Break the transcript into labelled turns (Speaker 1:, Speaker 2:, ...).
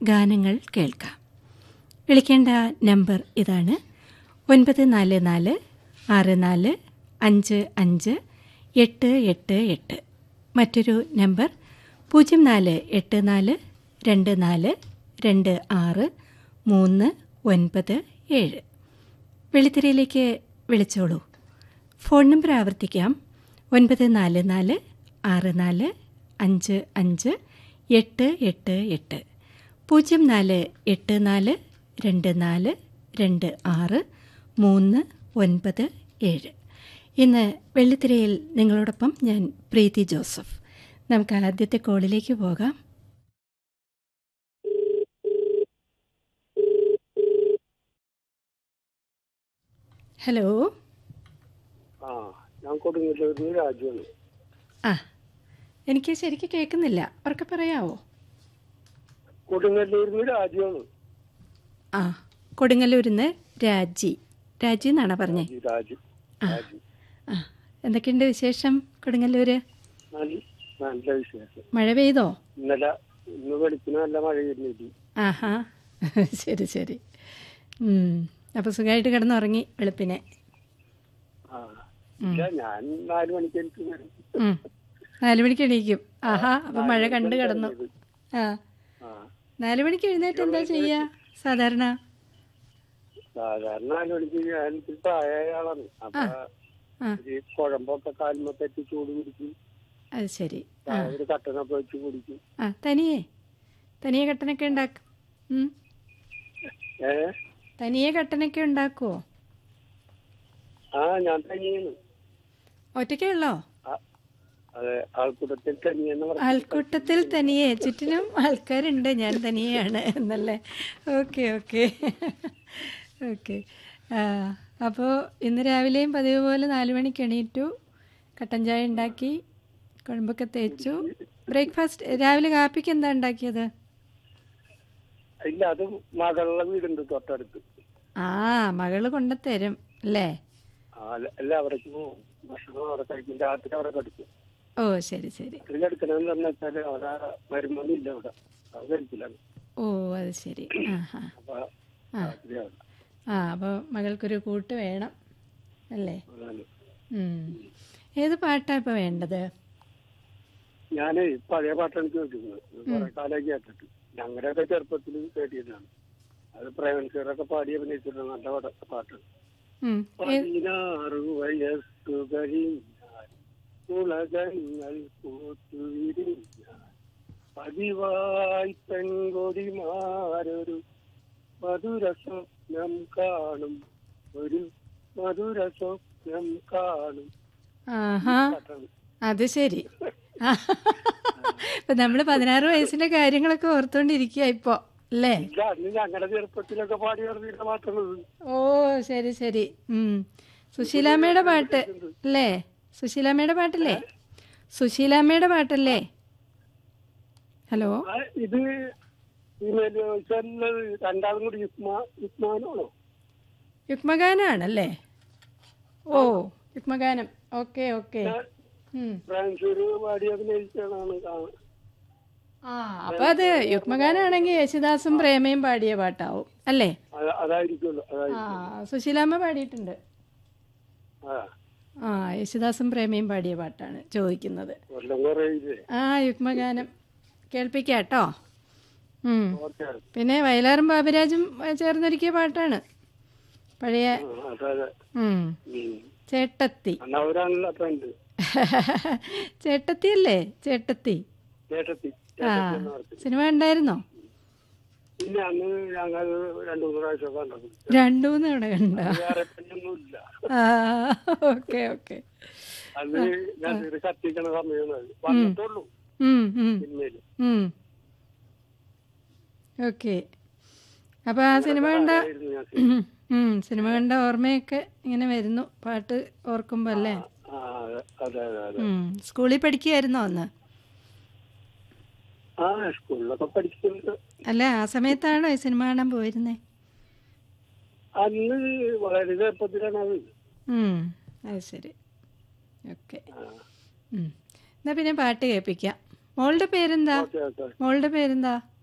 Speaker 1: ഗാനങ്ങൾ കേൾക്കാം വിളിക്കേണ്ട നമ്പർ ഇതാണ് ഒൻപത് നാല് നാല് ആറ് നാല് അഞ്ച് അഞ്ച് എട്ട് എട്ട് എട്ട് മറ്റൊരു നമ്പർ പൂജ്യം നാല് എട്ട് നാല് രണ്ട് നാല് രണ്ട് ആറ് മൂന്ന് ഒൻപത് ഏഴ് വെളിത്തിരയിലേക്ക് വിളിച്ചോളൂ ഫോൺ നമ്പർ ആവർത്തിക്കാം ഒൻപത് നാല് നാല് ആറ് നാല് അഞ്ച് അഞ്ച് എട്ട് എട്ട് എട്ട് പൂജ്യം നാല് എട്ട് നാല് രണ്ട് നാല് രണ്ട് ആറ് മൂന്ന് ഒൻപത് ഏഴ് ഇന്ന് വെള്ളിത്തിരയിൽ നിങ്ങളോടൊപ്പം ഞാൻ പ്രീതി ജോസഫ് നമുക്ക് ആദ്യത്തെ കോളിലേക്ക് പോകാം ഹലോ
Speaker 2: ആ ഞാൻ കൊടുങ്ങല്ലൂരിൽ രാജുവാണ്
Speaker 1: ആ എനിക്ക് ശരിക്കും കേൾക്കുന്നില്ല ഉറക്കെ പറയാവോ
Speaker 2: കൊടുങ്ങല്ലൂരിൽ രാജുവാണ്
Speaker 1: ആ കൊടുങ്ങല്ലൂരിൽ നിന്ന് രാജി രാജി എന്നാണോ പറഞ്ഞേ
Speaker 2: ഈ രാജു
Speaker 1: ആ.
Speaker 2: രാജു
Speaker 1: ആ എന്തൊക്കെയുണ്ട് വിശേഷം കൊടുങ്ങല്ലൂര്
Speaker 2: നല്ല നല്ല വിശേഷം
Speaker 1: മഴ പെയ്തോ
Speaker 2: ഇന്നലെ ഇന്ന് വെളുപ്പിന് നല്ല മഴ വരുന്നില്ല
Speaker 1: ആഹാ ശരി ശരി ഉം. അപ്പോൾ സുഖമായിട്ട് കിടന്നുറങ്ങി വെളുപ്പിനെ
Speaker 2: ആ ഇല്ല ഞാൻ നാല് മണിക്ക് എനിക്ക് വരും
Speaker 1: ഉം. നാല് മണിക്ക് എണീക്കും ആഹാ അപ്പം മഴ കണ്ട് കിടന്നു ആ
Speaker 2: ആ
Speaker 1: നാല് മണിക്ക് എഴുന്നേറ്റ് എന്താ ചെയ്യുക സാധാരണ
Speaker 2: സാധാരണ നാല് മണിക്ക് ഞാൻ ഇത്തിരി പ്രായമായ ആളാണ് അപ്പൊ
Speaker 1: ആ
Speaker 2: ഈ കുഴമ്പൊക്കെ കാലുമ്പോ തെറ്റി ചൂട് കുടിക്കും
Speaker 1: അത് ശരി ആ
Speaker 2: ചായ ഒരു കട്ടനൊക്കെ വെച്ച് കുടിക്കും
Speaker 1: ആ തനിയെ തനിയെ കട്ടനൊക്കെ ഉണ്ടാക്കും ഉം.
Speaker 2: ഏ
Speaker 1: തനിയെ കട്ടനൊക്കെ ഉണ്ടാക്കുമോ
Speaker 2: ആ ഞാൻ തനിയാണ്
Speaker 1: ഒറ്റയ്ക്കേ ഉള്ളോ
Speaker 2: ആ, അതെ ആൾക്കൂട്ടത്തിൽ തനിയെന്ന് പറഞ്ഞു
Speaker 1: ആൾക്കൂട്ടത്തിൽ തനിയെ ചുറ്റിനും ആൾക്കാരുണ്ട് ഞാൻ തനിയെയാണ് എന്നല്ലേ ഓക്കെ ഓക്കെ ഓക്കെ അപ്പോൾ ഇന്ന് രാവിലെയും പതിവ് പോലെ നാല് മണിക്ക് എണീറ്റു കട്ടൻ ചായ ഉണ്ടാക്കി കുഴമ്പൊക്കെ തേച്ചു ബ്രേക്ക്ഫാസ്റ്റ് രാവിലെ കാപ്പിക്ക് എന്താ ഉണ്ടാക്കിയത്
Speaker 2: ഇല്ല അത് മകളുടെ വീടുണ്ട് തൊട്ടടുത്ത്
Speaker 1: ആ മകള് കൊണ്ടുത്തരും അല്ലേ
Speaker 2: ആ, അല്ല- എല്ലാവർക്കും ഭക്ഷണം അവിടെ കഴിക്കും രാത്രി അവിടെ കഴിക്കും
Speaker 1: ഓ ശരി ശരി
Speaker 2: രാത്രി എടുക്കണമെന്ന് പറഞ്ഞാല് അവിടെ മരുമൊന്നുമില്ല അവിടെ അത് കഴിക്കില്ല
Speaker 1: ഓ അത് ശരി ആ ഹാ
Speaker 2: അപ്പൊ
Speaker 1: ആ.
Speaker 2: രാത്രി അവിടെ
Speaker 1: ആ അപ്പോൾ മകൾക്കൊരു കൂട്ട് വേണം അല്ലേ
Speaker 2: അതാണ്.
Speaker 1: ഉം. ഏത് പാട്ടാ ഇപ്പോൾ വേണ്ടത്
Speaker 2: ഞാന് പഴയ പാട്ടാണ് കേൾക്കുന്നത് കുറെ കാലമായി കേട്ടിട്ട് ഞങ്ങളുടെയൊക്കെ ചെറുപ്പത്തിൽ കേട്ടിട്ടാണ് അത് പ്രേമൻസീറൊക്കെ പാടി അഭിനയിച്ചിട്ടുണ്ട് നല്ല പാട്ട- പാട്ടാണ്
Speaker 1: ഉം. ഏ-
Speaker 2: പതിനാറ് വയസ്സു കഴിഞ്ഞാൽ ഉലകങ്ങൾ പൂത്തുവിരിഞ്ഞാൽ പതിവായി പെൺകൊടിമാരൊരു മധുര സ്വപ്നം കാണും ഒരു മധുര സ്വപ്നം കാണും
Speaker 1: ആഹാ
Speaker 2: പാട്ടാണ്
Speaker 1: അത് ശരി ഇപ്പൊ നമ്മള് പതിനാറ് വയസ്സിന്റെ കാര്യങ്ങളൊക്കെ ഓർത്തോണ്ടിരിക്കുക ഇപ്പോ അല്ലേ
Speaker 2: ഇല്ല അന്ന് ഞങ്ങളുടെ ചെറുപ്പത്തിലൊക്കെ പാടി നടന്നിരുന്ന പാട്ടാണ്
Speaker 1: ഓ ശരി ശരി ഉം സുശീലാമ്മയുടെ പാട്ട് അല്ലേ സുശീലാമ്മയുടെ പാട്ടല്ലേ സുശീലാമ്മയുടെ പാട്ടല്ലേ ഹലോ
Speaker 2: ആ, ഇത് ഇമെയിൽ ചോദിച്ചാൽ രണ്ടാമതും കൂടി യുസ്മാ യുസ്മാനാണോ
Speaker 1: യുഗ്മഗാനാണല്ലേ ഓ യുഗ്മഗാനം ഓക്കെ ഓക്കെ ഉം
Speaker 2: ഫ്രാൻസൂർ പാടി അഭിനയിച്ചാണ് കാണുന്നത്
Speaker 1: ആ അപ്പൊ അത് യുഗ്മഗാനാണെങ്കിൽ യേശുദാസും പ്രേമയും പാടിയ പാട്ടാവും അല്ലേ
Speaker 2: അത- അതായിരിക്കുമല്ലോ
Speaker 1: ആ
Speaker 2: അതായിരിക്കും
Speaker 1: സുശീലാമ്മ പാടിയിട്ടുണ്ട്
Speaker 2: ആ
Speaker 1: ആ യേശുദാസും പ്രേമയും പാടിയ പാട്ടാണ് ചോദിക്കുന്നത്
Speaker 2: കൊല്ലം കുറേ ഇല്ലേ
Speaker 1: ആ യുഗ്മഗാനം കേൾപ്പിക്കാം കേട്ടോ ഉം.
Speaker 2: ഓക്കെ
Speaker 1: പിന്നെ വയലാറും ബാബുരാജും ഏ, ചേർന്നൊരുക്കിയ പാട്ടാണ് പഴയ
Speaker 2: അതെ അതെ
Speaker 1: ഉം.
Speaker 2: ഉം.
Speaker 1: ചേട്ടത്തി
Speaker 2: അന്ന് അവരാണല്ലോ ഫ്രണ്ട്
Speaker 1: ചേട്ടത്തി അല്ലേ ചേട്ടത്തി
Speaker 2: ചേട്ടത്തി
Speaker 1: ആ
Speaker 2: ചേട്ടത്തി എന്ന് പറഞ്ഞു
Speaker 1: സിനിമ ഉണ്ടായിരുന്നോ
Speaker 2: പിന്നെ അന്ന് ഞങ്ങൾ രണ്ടു മൂന്ന് പ്രാവശ്യം കണ്ടത്
Speaker 1: രണ്ടു മൂന്ന് തവണ കണ്ടോ
Speaker 2: വേറെ പെണ്ണൊന്നുമില്ല
Speaker 1: ആ ഓക്കെ ഓക്കെ
Speaker 2: അന്ന് ഞാൻ ഇത് കത്തിക്കണ സമയമാണ് വന്നിട്ടുള്ളൂ
Speaker 1: ഉം ഉം
Speaker 2: സിനിമയില്
Speaker 1: ഉം ഓക്കെ അപ്പോൾ ആ സിനിമ കണ്ട
Speaker 2: ആയിരുന്നു ഞാൻ
Speaker 1: ഉം, ഉം, സിനിമ കണ്ട ഓർമ്മയൊക്കെ ഇങ്ങനെ വരുന്നു പാട്ട് ഓർക്കുമ്പോൾ അല്ലേ
Speaker 2: ആ അതെ അതെ അതെ അതെ
Speaker 1: ഉം. സ്കൂളിൽ പഠിക്കുകയായിരുന്നോ അന്ന്
Speaker 2: ആ സ്കൂളിലൊക്കെ പഠിക്കുന്നത്
Speaker 1: അല്ല ആ സമയത്താണോ ഈ സിനിമ കാണാൻ പോയിരുന്നേ
Speaker 2: അന്ന് വളരെ ചെറുപ്പത്തിലാണ് അത്
Speaker 1: ഉം, അത് ശരി ഓക്കെ
Speaker 2: ആ.
Speaker 1: ഉം. എന്നാ പിന്നെ പാട്ട് കേൾപ്പിക്കാം മോളുടെ പേരെന്താ
Speaker 2: ഓക്കെ ഓക്കെ
Speaker 1: മോളുടെ പേരെന്താ